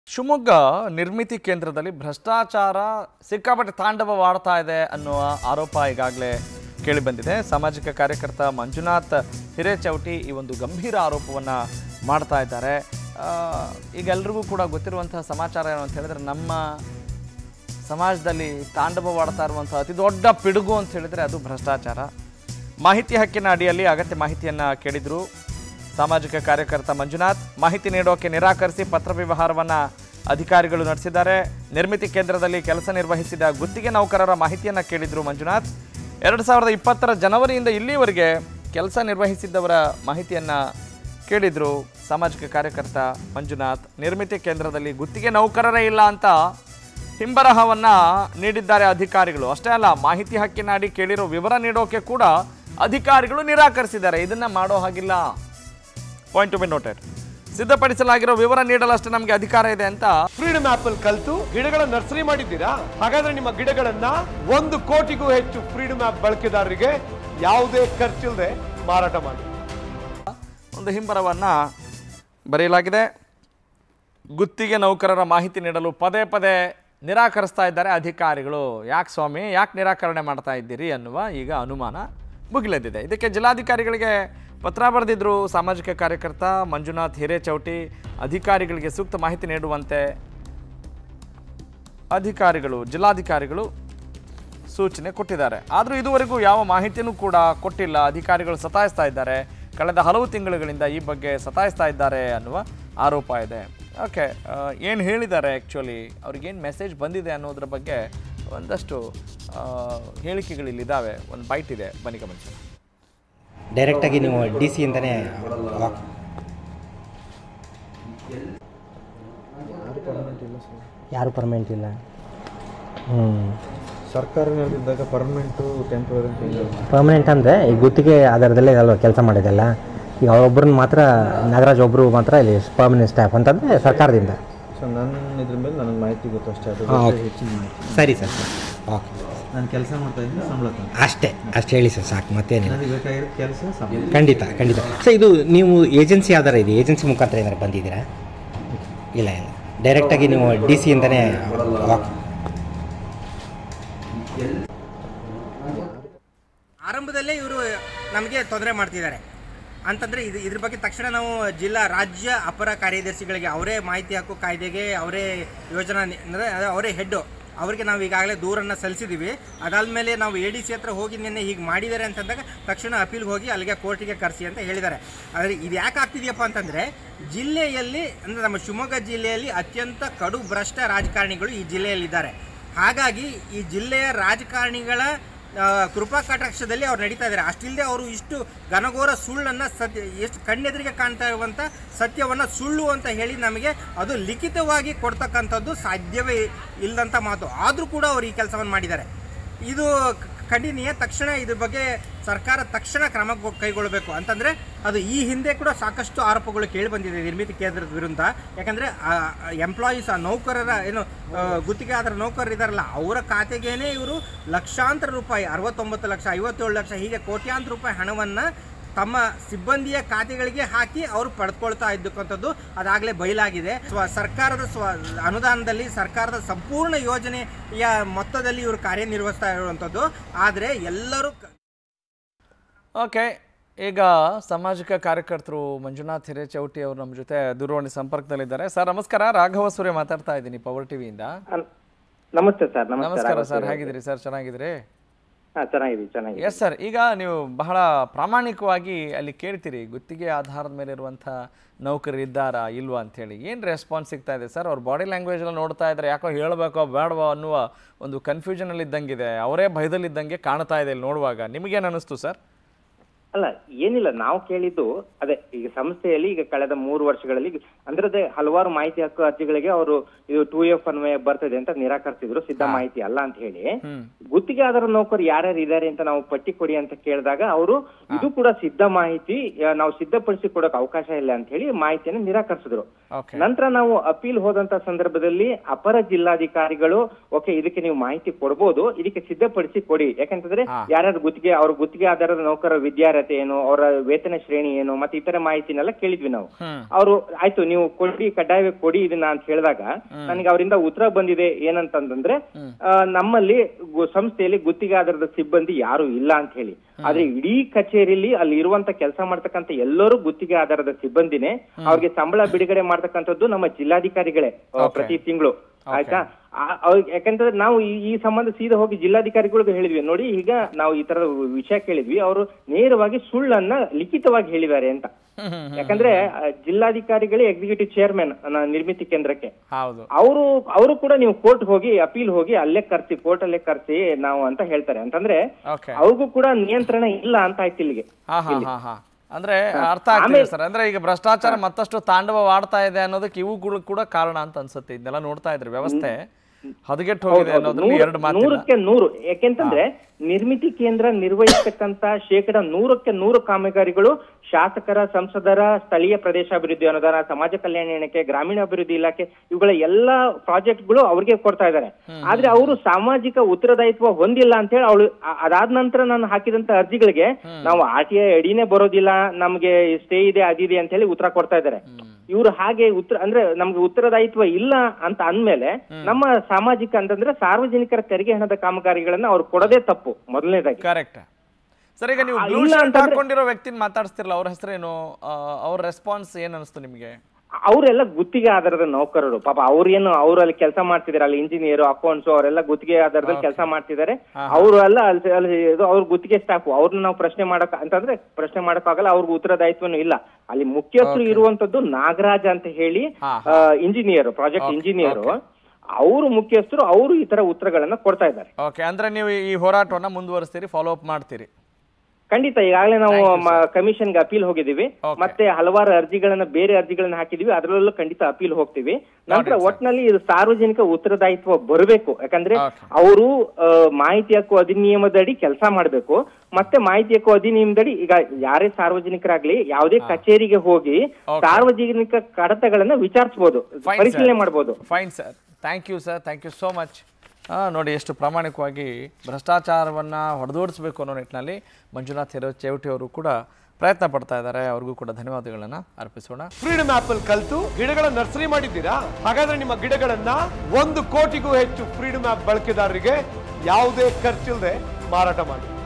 ಶಿವಮೊಗ್ಗ ನಿರ್ಮಿತಿ ಕೇಂದ್ರದಲ್ಲಿ ಭ್ರಷ್ಟಾಚಾರ ಸಿಕ್ಕಾಪಟ್ಟೆ ತಾಂಡವವಾಡ್ತಾ ಇದೆ ಅನ್ನುವ ಆರೋಪ ಈಗಾಗಲೇ ಕೇಳಿಬಂದಿದೆ ಸಾಮಾಜಿಕ ಕಾರ್ಯಕರ್ತ ಮಂಜುನಾಥ್ ಹಿರೇಚೌಟಿ ಈ ಒಂದು ಗಂಭೀರ ಆರೋಪವನ್ನು ಮಾಡ್ತಾ ಇದ್ದಾರೆ ಆ, ಈಗ ಎಲ್ರಿಗೂ ಕೂಡ ಗೊತ್ತಿರುವಂತಹ ಸಮಾಚಾರ ಏನು ಅಂತ ಹೇಳಿದ್ರೆ ನಮ್ಮ ಸಮಾಜದಲ್ಲಿ ತಾಂಡವವಾಡ್ತಾ ಇರುವಂಥ ಅತಿ ದೊಡ್ಡ ಪಿಡುಗು ಅಂತ ಹೇಳಿದ್ರೆ ಅದು ಭ್ರಷ್ಟಾಚಾರ ಮಾಹಿತಿ ಹಕ್ಕಿನ ಅಡಿಯಲ್ಲಿ ಅಗತ್ಯ ಮಾಹಿತಿಯನ್ನು ಕೇಳಿದ್ರು ಸಾಮಾಜಿಕ ಕಾರ್ಯಕರ್ತ ಮಂಜುನಾಥ್ ಮಾಹಿತಿ ನೀಡೋಕೆ ನಿರಾಕರಿಸಿ ಪತ್ರ ವ್ಯವಹಾರವನ್ನು ಅಧಿಕಾರಿಗಳು ನಡೆಸಿದ್ದಾರೆ ನಿರ್ಮಿತಿ ಕೇಂದ್ರದಲ್ಲಿ ಕೆಲಸ ನಿರ್ವಹಿಸಿದ ಗುತ್ತಿಗೆ ನೌಕರರ ಮಾಹಿತಿಯನ್ನು ಕೇಳಿದ್ರು ಮಂಜುನಾಥ್ ಎರಡು ಸಾವಿರದ ಇಪ್ಪತ್ತರ ಜನವರಿಯಿಂದ ಇಲ್ಲಿವರೆಗೆ ಕೆಲಸ ನಿರ್ವಹಿಸಿದ್ದವರ ಮಾಹಿತಿಯನ್ನು ಕೇಳಿದ್ರು ಸಾಮಾಜಿಕ ಕಾರ್ಯಕರ್ತ ಮಂಜುನಾಥ್ ನಿರ್ಮಿತಿ ಕೇಂದ್ರದಲ್ಲಿ ಗುತ್ತಿಗೆ ನೌಕರರೇ ಇಲ್ಲ ಅಂತ ಹಿಂಬರಹವನ್ನ ನೀಡಿದ್ದಾರೆ ಅಧಿಕಾರಿಗಳು ಅಷ್ಟೇ ಅಲ್ಲ ಮಾಹಿತಿ ಹಕ್ಕಿನ ಅಡಿ ಕೇಳಿರೋ ವಿವರ ನೀಡೋಕೆ ಕೂಡ ಅಧಿಕಾರಿಗಳು ನಿರಾಕರಿಸಿದ್ದಾರೆ ಇದನ್ನ ಮಾಡೋ ಹಾಗಿಲ್ಲ ಪಾಯಿಂಟ್ ಟು ಬಿ ನೋಟೆಡ್ ಸಿದ್ಧಪಡಿಸಲಾಗಿರೋ ವಿವರ ನೀಡಲಷ್ಟೇ ನಮಗೆ ಅಧಿಕಾರ ಇದೆ ಅಂತ ಫ್ರೀಡಮ್ ಆಪ್ ಅಲ್ಲಿ ಕಲ್ತು ಗಿಡಗಳ ನರ್ಸರಿ ಮಾಡಿದ್ದೀರಾ ಹಾಗಾದ್ರೆ ನಿಮ್ಮ ಗಿಡಗಳನ್ನ ಒಂದು ಕೋಟಿಗೂ ಹೆಚ್ಚು ಫ್ರೀಡಮ್ ಆಪ್ ಬಳಕೆದಾರರಿಗೆ ಯಾವುದೇ ಖರ್ಚಿಲ್ಲದೆ ಮಾರಾಟ ಮಾಡಿ ಒಂದು ಹಿಂಬರವನ್ನ ಬರೆಯಲಾಗಿದೆ ಗುತ್ತಿಗೆ ನೌಕರರ ಮಾಹಿತಿ ನೀಡಲು ಪದೇ ಪದೇ ನಿರಾಕರಿಸ್ತಾ ಇದ್ದಾರೆ ಅಧಿಕಾರಿಗಳು ಯಾಕೆ ಸ್ವಾಮಿ ಯಾಕೆ ನಿರಾಕರಣೆ ಮಾಡ್ತಾ ಇದ್ದೀರಿ ಅನ್ನುವ ಈಗ ಅನುಮಾನ ಮುಗಿಲೆದ್ದಿದೆ ಇದಕ್ಕೆ ಜಿಲ್ಲಾಧಿಕಾರಿಗಳಿಗೆ ಪತ್ರ ಬರೆದಿದ್ರು ಸಾಮಾಜಿಕ ಕಾರ್ಯಕರ್ತ ಮಂಜುನಾಥ್ ಹಿರೇಚೌಟಿ ಅಧಿಕಾರಿಗಳಿಗೆ ಸೂಕ್ತ ಮಾಹಿತಿ ನೀಡುವಂತೆ ಅಧಿಕಾರಿಗಳು ಜಿಲ್ಲಾಧಿಕಾರಿಗಳು ಸೂಚನೆ ಕೊಟ್ಟಿದ್ದಾರೆ ಆದರೂ ಇದುವರೆಗೂ ಯಾವ ಮಾಹಿತಿನೂ ಕೂಡ ಕೊಟ್ಟಿಲ್ಲ ಅಧಿಕಾರಿಗಳು ಸತಾಯಿಸ್ತಾ ಇದ್ದಾರೆ ಕಳೆದ ಹಲವು ತಿಂಗಳುಗಳಿಂದ ಈ ಬಗ್ಗೆ ಸತಾಯಿಸ್ತಾ ಇದ್ದಾರೆ ಅನ್ನುವ ಆರೋಪ ಇದೆ ಓಕೆ ಏನು ಹೇಳಿದ್ದಾರೆ ಆ್ಯಕ್ಚುಲಿ ಅವ್ರಿಗೇನು ಮೆಸೇಜ್ ಬಂದಿದೆ ಅನ್ನೋದ್ರ ಬಗ್ಗೆ ಒಂದಷ್ಟು ಆ, ಹೇಳಿಕೆಗಳಿಲ್ಲಿದ್ದಾವೆ ಒಂದು ಬೈಟ್ ಇದೆ ಬನ್ನಿ ಗಮನಿಸೋಣ ಡೈರೆಕ್ಟಾಗಿ ನೀವು ಡಿ ಸಿ ಇಂದನೇ ಯಾರು ಪರ್ಮನೆಂಟ್ ಇಲ್ಲ ಹ್ಞೂ ಸರ್ಕಾರದಲ್ಲಿದ್ದಾಗ ಪರ್ಮನೆಂಟು ಟೆಂಪ್ರರಿ ಅಂತ ಇಲ್ಲ ಪರ್ಮನೆಂಟ್ ಅಂದರೆ ಈ ಗುತ್ತಿಗೆ ಆಧಾರದಲ್ಲೇ ಅಲ್ವಾ ಕೆಲಸ ಮಾಡಿದೆಲ್ಲ ಈಗ ಅವರೊಬ್ಬರನ್ನ ಮಾತ್ರ ನಾಗರಾಜ್ ಒಬ್ಬರು ಮಾತ್ರ ಇಲ್ಲಿ ಪರ್ಮನೆಂಟ್ ಸ್ಟಾಫ್ ಅಂತಂದರೆ ಸರ್ಕಾರದಿಂದ ಸೊ ನನ್ನ ಇದ್ರ ಮೇಲೆ ನನಗೆ ಮಾಹಿತಿ ಗೊತ್ತು ಅಷ್ಟೇ ಅದು ಹಾಂ ಬಿಟ್ರೆ ಓಕೆ ಹೆಚ್ಚಿನ ಮಾಹಿತಿ ಸರಿ ಸರ್ ಸರ್ ಓಕೆ ನಾನು ಕೆಲಸ ಮಾಡ್ತಾ ಇದ್ದೀನಿ ಸಂಬಳ ತಂದು ಅಷ್ಟೇ ಅಷ್ಟು ಹೇಳಿ ಸರ್ ಸಾಕು ಮತ್ತೇನಿಲ್ಲ ನನಗೆ ಬೇಕಾಗಿರೋ ಕೆಲಸ ಸಂಬಳ ಖಂಡಿತ ಖಂಡಿತ ಸರ್ ಇದು ನೀವು ಏಜೆನ್ಸಿ ಆಧಾರ ಇದೆ ಏಜೆನ್ಸಿ ಮುಖಾಂತರ ಏನಾರು ಬಂದಿದ್ದೀರಾ ಇಲ್ಲ ಇಲ್ಲ ಡೈರೆಕ್ಟಾಗಿ ನೀವು ಡಿ ಸಿ ಇಂದನೇ ಓಕೆ ಆರಂಭದಲ್ಲೇ ಇವರು ನಮಗೆ ತೊಂದರೆ ಮಾಡ್ತಿದ್ದಾರೆ ಅಂತಂದರೆ ಇದು ಇದ್ರ ಬಗ್ಗೆ ತಕ್ಷಣ ನಾವು ಜಿಲ್ಲಾ ರಾಜ್ಯ ಅಪರ ಕಾರ್ಯದರ್ಶಿಗಳಿಗೆ ಅವರೇ ಮಾಹಿತಿ ಹಕ್ಕು ಕಾಯ್ದೆಗೆ ಅವರೇ ಯೋಜನಾ ನಿ- ಅಂದರೆ ಅದೇ ಅವರೇ ಹೆಡ್ಡು ಅವರಿಗೆ ನಾವು ಈಗಾಗಲೇ ದೂರನ್ನು ಸಲ್ಲಿಸಿದ್ದೀವಿ ಅದಾದಮೇಲೆ ನಾವು ಎ ಡಿ ಸಿ ಹತ್ರ ಹೋಗಿ ನಿನ್ನೆ ಹೀಗೆ ಮಾಡಿದ್ದಾರೆ ಅಂತಂದಾಗ ತಕ್ಷಣ ಅಪೀಲ್ಗೆ ಹೋಗಿ ಅಲ್ಲಿಗೆ ಕೋರ್ಟಿಗೆ ಕರೆಸಿ ಅಂತ ಹೇಳಿದ್ದಾರೆ ಆದರೆ ಇದು ಯಾಕೆ ಆಗ್ತಿದೆಯಪ್ಪ ಅಂತಂದರೆ ಜಿಲ್ಲೆಯಲ್ಲಿ ಅಂದರೆ ನಮ್ಮ ಶಿವಮೊಗ್ಗ ಜಿಲ್ಲೆಯಲ್ಲಿ ಅತ್ಯಂತ ಕಡು ಭ್ರಷ್ಟ ರಾಜಕಾರಣಿಗಳು ಈ ಜಿಲ್ಲೆಯಲ್ಲಿದ್ದಾರೆ ಹಾಗಾಗಿ ಈ ಜಿಲ್ಲೆಯ ರಾಜಕಾರಣಿಗಳ ಆ, ಕೃಪಾ ಕಟಾಕ್ಷದಲ್ಲಿ ಅವ್ರು ನಡೀತಾ ಇದ್ದಾರೆ ಅಷ್ಟಿಲ್ಲದೆ ಅವರು ಇಷ್ಟು ಘನಘೋರ ಸುಳ್ಳನ್ನು ಸತ್ಯ ಎಷ್ಟು ಕಣ್ಣೆದುರಿಗೆ ಕಾಣ್ತಾ ಇರುವಂಥ ಸತ್ಯವನ್ನು ಸುಳ್ಳು ಅಂತ ಹೇಳಿ ನಮಗೆ ಅದು ಲಿಖಿತವಾಗಿ ಕೊಡ್ತಕ್ಕಂಥದ್ದು ಸಾಧ್ಯವೇ ಇಲ್ಲದಂಥ ಮಾತು ಆದರೂ ಕೂಡ ಅವರು ಈ ಕೆಲಸವನ್ನು ಮಾಡಿದ್ದಾರೆ ಇದು ಕ- ಖಂಡನೀಯ ತಕ್ಷಣ ಇದ್ರ ಬಗ್ಗೆ ಸರ್ಕಾರ ತಕ್ಷಣ ಕ್ರಮ ಗೊ- ಕೈಗೊಳ್ಳಬೇಕು ಅಂತಂದರೆ ಅದು ಈ ಹಿಂದೆ ಕೂಡ ಸಾಕಷ್ಟು ಆರೋಪಗಳು ಕೇಳಿ ಬಂದಿದೆ ನಿರ್ಮಿತಿ ಕೇಂದ್ರದ ವಿರುದ್ಧ ಯಾಕಂದರೆ ಎಂಪ್ಲಾಯೀಸ್ ಆ ನೌಕರರ ಏನು ಆ, ಗುತ್ತಿಗೆದಾರ ನೌಕರರು ಇದಾರಲ್ಲ ಅವರ ಖಾತೆಗೇನೆ ಇವರು ಲಕ್ಷಾಂತರ ರೂಪಾಯಿ ಅರವತ್ತೊಂಬತ್ತು ಲಕ್ಷ ಐವತ್ತೇಳು ಲಕ್ಷ ಹೀಗೆ ಕೋಟ್ಯಾಂತರ ರೂಪಾಯಿ ಹಣವನ್ನು ತಮ್ಮ ಸಿಬ್ಬಂದಿಯ ಖಾತೆಗಳಿಗೆ ಹಾಕಿ ಅವರು ಪಡೆದುಕೊಳ್ತಾ ಇದ್ದಕ್ಕಂಥದ್ದು ಅದಾಗಲೇ ಬಯಲಾಗಿದೆ ಸ್ವ ಸರ್ಕಾರದ ಸ್ವ ಅನುದಾನದಲ್ಲಿ ಸರ್ಕಾರದ ಸಂಪೂರ್ಣ ಯೋಜನೆಯ ಮೊತ್ತದಲ್ಲಿ ಇವರು ಕಾರ್ಯನಿರ್ವಹಿಸ್ತಾ ಇರುವಂಥದ್ದು ಆದರೆ ಎಲ್ಲರೂ ಕ- ಓಕೆ ಈಗ ಸಾಮಾಜಿಕ ಕಾರ್ಯಕರ್ತರು ಮಂಜುನಾಥ್ ಹಿರೇಚೌಟಿ ಅವರು ನಮ್ಮ ಜೊತೆ ದೂರವಾಣಿ ಸಂಪರ್ಕದಲ್ಲಿದ್ದಾರೆ ಸರ್ ನಮಸ್ಕಾರ ರಾಘವ ಸೂರ್ಯ ಮಾತಾಡ್ತಾ ಇದ್ದೀನಿ ಪವರ್ ಟಿವಿಯಿಂದ ಅನ್- ನಮಸ್ತೆ ಸರ್ ನಮಸ್ತೆ ನಮಸ್ಕಾರ ರಾಘವ್ ಸರ್ ಸರ್. ಹೇಗಿದ್ದೀರಿ ಸರ್ ಚೆನ್ನಾಗಿದ್ದೀರಿ ಹಾ ಚೆನ್ನಾಗಿದ್ದೀವಿ ಚೆನ್ನಾಗಿದೆ ಎಸ್ ಸರ್ ಈಗ ನೀವು ಬಹಳ ಪ್ರಾಮಾಣಿಕವಾಗಿ ಅಲ್ಲಿ ಕೇಳ್ತೀರಿ ಗುತ್ತಿಗೆ ಆಧಾರದ ಮೇಲೆ ಇರುವಂಥ ನೌಕರರು ಇದ್ದಾರಾ ಇಲ್ವಾ ಅಂತೇಳಿ ಏನು ರೆಸ್ಪಾನ್ಸ್ ಸಿಗ್ತಾ ಇದೆ ಸರ್ ಅವ್ರ ಬಾಡಿ ಲ್ಯಾಂಗ್ವೇಜ್ ಎಲ್ಲ ನೋಡ್ತಾ ಇದ್ದಾರೆ ಯಾಕೋ ಹೇಳಬೇಕೋ ಬೇಡವೋ ಅನ್ನುವ ಒಂದು ಕನ್ಫ್ಯೂಷನಲ್ಲಿ ಇದ್ದಂಗಿದೆ ಅವರೇ ಭಯದಲ್ಲಿದ್ದಂಗೆ ಕಾಣ್ತಾ ಇದೆ ಇಲ್ಲಿ ನೋಡುವಾಗ ನಿಮಗೇನು ಅನ್ನಿಸ್ತು ಸರ್ ಅಲ್ಲ ಏನಿಲ್ಲ ನಾವು ಕೇಳಿದ್ದು ಅದೇ ಈಗ ಸಂಸ್ಥೆಯಲ್ಲಿ ಈಗ ಕಳೆದ ಮೂರು ವರ್ಷಗಳಲ್ಲಿ ಅಂದ್ರೆ ಅದೇ ಹಲವಾರು ಮಾಹಿತಿ ಹಕ್ಕು ಅರ್ಜಿಗಳಿಗೆ ಅವರು ಇದು ಟೂ ಎಫ್ ಅನ್ವಯ ಬರ್ತದೆ ಅಂತ ನಿರಾಕರಿಸಿದ್ರು ಸಿದ್ಧ ಮಾಹಿತಿ ಅಲ್ಲ ಅಂತ ಹೇಳಿ ಹ್ಮ್ ಗುತ್ತಿಗೆ ಆಧಾರ ನೌಕರು ಯಾರ್ಯಾರು ಇದ್ದಾರೆ ಅಂತ ನಾವು ಪಟ್ಟಿ ಕೊಡಿ ಅಂತ ಕೇಳಿದಾಗ ಅವರು ಇದು ಕೂಡ ಸಿದ್ಧ ಮಾಹಿತಿ ಆ, ನಾವು ಸಿದ್ಧಪಡಿಸಿ ಕೊಡೋಕೆ ಅವಕಾಶ ಇಲ್ಲ ಅಂತ ಹೇಳಿ ಮಾಹಿತಿಯನ್ನು ನಿರಾಕರಿಸಿದ್ರು ಓಕೆ ನಂತರ ನಾವು ಅಪೀಲ್ ಹೋದಂತ ಸಂದರ್ಭದಲ್ಲಿ ಅಪರ ಜಿಲ್ಲಾಧಿಕಾರಿಗಳು ಓಕೆ ಇದಕ್ಕೆ ನೀವು ಮಾಹಿತಿ ಕೊಡ್ಬೋದು ಇದಕ್ಕೆ ಸಿದ್ಧಪಡಿಸಿ ಕೊಡಿ ಯಾಕಂತಂದ್ರೆ ಹಾ. ಯಾರ್ಯಾರು ಗುತ್ತಿಗೆ ಅವ್ರ ಗುತ್ತಿಗೆ ಆಧಾರದ ನೌಕರ ವಿದ್ಯಾರ್ಥಿ ಅರ್ಹತೆ ಏನು ಅವರ ವೇತನ ಶ್ರೇಣಿ ಏನು ಮತ್ತೆ ಇತರ ಮಾಹಿತಿನೆಲ್ಲ ಕೇಳಿದ್ವಿ ನಾವು ಅವರು ಆಯ್ತು ನೀವು ಕೊಡಿ ಕಡ್ಡಾಯವಾಗಿ ಕೊಡಿ ಇದನ್ನ ಅಂತ ಹೇಳಿದಾಗ ನನಗೆ ಅವರಿಂದ ಉತ್ತರ ಬಂದಿದೆ ಏನಂತಂದ್ರೆ ಆ, ನಮ್ಮಲ್ಲಿ ಗು- ಸಂಸ್ಥೆಯಲ್ಲಿ ಗುತ್ತಿಗೆ ಆಧಾರದ ಸಿಬ್ಬಂದಿ ಯಾರು ಇಲ್ಲ ಅಂತ ಹೇಳಿ ಆದ್ರೆ ಇಡೀ ಕಚೇರಿಯಲ್ಲಿ ಅಲ್ಲಿ ಇರುವಂತ ಕೆಲಸ ಮಾಡ್ತಕ್ಕಂತ ಎಲ್ಲರೂ ಗುತ್ತಿಗೆ ಆಧಾರದ ಸಿಬ್ಬಂದಿನೇ ಅವ್ರಿಗೆ ಸಂಬಳ ಬಿಡುಗಡೆ ಮಾಡ್ತಕ್ಕಂಥದ್ದು ನಮ್ಮ ಜಿಲ್ಲಾಧಿಕಾರಿಗಳೇ ಆ, ಪ್ರತಿ ತಿಂಗಳು ಆಯ್ತಾ ಆ- ಅವ್ರ್- ಯಾಕಂತಂದ್ರೆ ನಾವು ಈ ಈ ಸಂಬಂಧ ಸೀದಾ ಹೋಗಿ ಜಿಲ್ಲಾಧಿಕಾರಿಗಳಿಗೆ ಹೇಳಿದ್ವಿ ನೋಡಿ ಈಗ ನಾವು ಈ ತರದ ವಿಷಯ ಕೇಳಿದ್ವಿ ಅವರು ನೇರವಾಗಿ ಸುಳ್ಳನ್ನ ಲಿಖಿತವಾಗಿ ಹೇಳಿದ್ದಾರೆ ಅಂತ ಯಾಕಂದ್ರೆ ಆ, ಜಿಲ್ಲಾಧಿಕಾರಿಗಳೇ ಎಕ್ಸಿಕ್ಯೂಟಿವ್ ಚೇರ್ಮನ್ ನಿರ್ಮಿತಿ ಕೇಂದ್ರಕ್ಕೆ ಹೌದು ಅವರು ಅವರು ಕೂಡ ನೀವು ಕೋರ್ಟ್ ಹೋಗಿ ಅಪೀಲ್ ಹೋಗಿ ಅಲ್ಲೇ ಕರ್ಸಿ ಕೋರ್ಟ್ ಅಲ್ಲೇ ಕರ್ಸಿ ನಾವು ಅಂತ ಹೇಳ್ತಾರೆ ಅಂತಂದ್ರೆ ಓಕೆ ಅವ್ರಿಗೂ ಕೂಡ ನಿಯಂತ್ರಣ ಇಲ್ಲ ಅಂತ ಆಯ್ತು ಇಲ್ಲಿಗೆ ಹಾ ಹಾ ಹಾ ಹಾ ಅಂದ್ರೆ ಅರ್ಥ ಆಗ್ತಿದೆ ಸರ್ ಅಂದ್ರೆ ಈಗ ಭ್ರಷ್ಟಾಚಾರ ಮತ್ತಷ್ಟು ತಾಂಡವವಾಡ್ತಾ ಇದೆ ಅನ್ನೋದಕ್ಕೆ ಇವುಗಳು ಕೂಡ ಕಾರಣ ಅಂತ ಅನ್ಸುತ್ತೆ ಇದನ್ನೆಲ್ಲ ನೋಡ್ತಾ ಇದ್ರೆ ವ್ಯವಸ್ಥೆ ಹದಗೆಟ್ಟು ಹೋಗಿದೆ ಅನ್ನೋದ್ರಲ್ಲಿ ಎರಡು ಮಾತಿಲ್ಲ ನೂರಕ್ಕೆ ನೂರು ಯಾಕೆಂತಂದ್ರೆ ನಿರ್ಮಿತಿ ಕೇಂದ್ರ ನಿರ್ವಹಿಸತಕ್ಕಂತ ಶೇಕಡ ನೂರಕ್ಕೆ ನೂರು ಕಾಮಗಾರಿಗಳು ಶಾಸಕರ ಸಂಸದರ ಸ್ಥಳೀಯ ಪ್ರದೇಶಾಭಿವೃದ್ಧಿ ಅನುದಾನ ಸಮಾಜ ಕಲ್ಯಾಣ ಇಲಾಖೆ ಗ್ರಾಮೀಣಾಭಿವೃದ್ಧಿ ಇಲಾಖೆ ಇವುಗಳ ಎಲ್ಲಾ ಪ್ರಾಜೆಕ್ಟ್ಗಳು ಅವ್ರಿಗೆ ಕೊಡ್ತಾ ಇದ್ದಾರೆ ಆದ್ರೆ ಅವರು ಸಾಮಾಜಿಕ ಉತ್ತರದಾಯಿತ್ವ ಹೊಂದಿಲ್ಲ ಅಂತ ಹೇಳಿ ಅವಳು ಅದಾದ ನಂತರ ನಾನು ಹಾಕಿದಂತ ಅರ್ಜಿಗಳಿಗೆ ನಾವು ಆರ್ ಟಿ ಐ ಅಡಿನೇ ಬರೋದಿಲ್ಲ ನಮ್ಗೆ ಸ್ಟೇ ಇದೆ ಅದಿದೆ ಅಂತ ಹೇಳಿ ಉತ್ತರ ಕೊಡ್ತಾ ಇದ್ದಾರೆ ಇವ್ರು ಹಾಗೆ ಉತ್ತರ ಅಂದ್ರೆ ನಮ್ಗೆ ಉತ್ತರದಾಯಿತ್ವ ಇಲ್ಲ ಅಂತ ಅಂದ್ಮೇಲೆ ನಮ್ಮ ಸಾಮಾಜಿಕ ಅಂತಂದ್ರೆ ಸಾರ್ವಜನಿಕರ ತೆರಿಗೆ ಹಣದ ಕಾಮಗಾರಿಗಳನ್ನ ಅವ್ರು ಕೊಡೋದೇ ತಪ್ಪು ಮೊದಲನೇದಾಗಿ ಕರೆಕ್ಟ್ ಸರ್ ಈಗ ನೀವು ಆ, ಬ್ಲೂ ಇಲ್ಲ ಶರ್ಟ್ ಅಂತಂದ್ರೆ- ಹಾಕೊಂಡಿರೋ ವ್ಯಕ್ತಿನ ಮಾತಾಡ್ಸ್ತಿರಲ್ಲ ಅವ್ರ ಹೆಸರೇನು ಅವ್ರ ರೆಸ್ಪಾನ್ಸ್ ಏನ್ ಅನಿಸ್ತು ನಿಮಗೆ ಅವರೆಲ್ಲ ಗುತ್ತಿಗೆ ಆಧಾರದ ನೌಕರರು ಪಾಪ ಅವ್ರೇನು ಅವ್ರು ಅಲ್ಲಿ ಕೆಲಸ ಮಾಡ್ತಿದಾರೆ ಅಲ್ಲಿ ಇಂಜಿನಿಯರ್ ಅಕೌಂಟ್ಸ್ ಅವರೆಲ್ಲ ಗುತ್ತಿಗೆ ಆಧಾರದಲ್ಲಿ ಕೆಲಸ ಮಾಡ್ತಿದ್ದಾರೆ ಅವರು ಎಲ್ಲ ಅಲ್ಲಿ ಅಲ್ಲಿ ಇದು ಅವ್ರ ಗುತ್ತಿಗೆ ಸ್ಟಾಫ್ ಅವ್ರನ್ನ ನಾವು ಪ್ರಶ್ನೆ ಮಾಡಕ್ ಅಂತಂದ್ರೆ ಪ್ರಶ್ನೆ ಮಾಡಕ್ಕಾಗಲ್ಲ ಅವ್ರಿಗೆ ಉತ್ತರದಾಯಿತ್ವನು ಇಲ್ಲ ಅಲ್ಲಿ ಮುಖ್ಯಸ್ಥರು ಇರುವಂತದ್ದು ನಾಗರಾಜ್ ಅಂತ ಹೇಳಿ ಹಾ, ಇಂಜಿನಿಯರ್ ಪ್ರಾಜೆಕ್ಟ್ ಇಂಜಿನಿಯರ್ ಅವರು ಮುಖ್ಯಸ್ಥರು ಅವರು ಈ ತರ ಉತ್ತರಗಳನ್ನ ಕೊಡ್ತಾ ಇದ್ದಾರೆ ಓಕೆ ಅಂದ್ರೆ ನೀವು ಈ ಹೋರಾಟವನ್ನ ಮುಂದುವರಿಸ್ತೀರಿ ಫಾಲೋ ಅಪ್ ಮಾಡ್ತೀರಿ ಖಂಡಿತ ಈಗಾಗಲೇ ನಾವು ಕಮಿಷನ್ಗೆ ಅಪೀಲ್ ಹೋಗಿದ್ದೀವಿ ಮತ್ತೆ ಹಲವಾರು ಅರ್ಜಿಗಳನ್ನ ಬೇರೆ ಅರ್ಜಿಗಳನ್ನ ಹಾಕಿದೀವಿ ಅದರಲ್ಲೂ ಖಂಡಿತ ಅಪೀಲ್ ಹೋಗ್ತೀವಿ ನಂತರ ಒಟ್ನಲ್ಲಿ ಇದು ಸಾರ್ವಜನಿಕ ಉತ್ತರದಾಯಿತ್ವ ಬರಬೇಕು ಯಾಕಂದ್ರೆ Okay. ಅವರು ಮಾಹಿತಿ ಹಕ್ಕು ಅಧಿನಿಯಮದಡಿ ಕೆಲಸ ಮಾಡಬೇಕು ಮತ್ತೆ ಮಾಹಿತಿ ಹಕ್ಕು ಅಧಿನಿಯಮದಡಿ ಈಗ ಯಾರೇ ಸಾರ್ವಜನಿಕರಾಗ್ಲಿ ಯಾವುದೇ ಕಚೇರಿಗೆ ಹೋಗಿ ಸಾರ್ವಜನಿಕ ಕಡತಗಳನ್ನ ವಿಚಾರಿಸಬಹುದು Fine, ಪರಿಶೀಲನೆ sir. ಮಾಡಬಹುದು fine sir thank you sir thank you so much ನೋಡಿ ಎಷ್ಟು ಪ್ರಾಮಾಣಿಕವಾಗಿ ಭ್ರಷ್ಟಾಚಾರವನ್ನು ಹೊಡೆದೋಡಿಸ್ಬೇಕು ಅನ್ನೋ ನಿಟ್ಟಿನಲ್ಲಿ ಮಂಜುನಾಥ್ ಹಿರೋ ಚೇವಟಿ ಅವರು ಕೂಡ ಪ್ರಯತ್ನ ಪಡ್ತಾ ಇದ್ದಾರೆ ಅವ್ರಿಗೂ ಕೂಡ ಧನ್ಯವಾದಗಳನ್ನು ಅರ್ಪಿಸೋಣ ಫ್ರೀಡಮ್ ಆಪ್ ಅಲ್ಲಿ ಕಲ್ತು ಗಿಡಗಳ ನರ್ಸರಿ ಮಾಡಿದ್ದೀರಾ ಹಾಗಾದ್ರೆ ನಿಮ್ಮ ಗಿಡಗಳನ್ನ ಒಂದು ಕೋಟಿಗೂ ಹೆಚ್ಚು ಫ್ರೀಡಮ್ ಆಪ್ ಬಳಕೆದಾರರಿಗೆ ಯಾವುದೇ ಖರ್ಚಿಲ್ಲದೆ ಮಾರಾಟ ಮಾಡಿ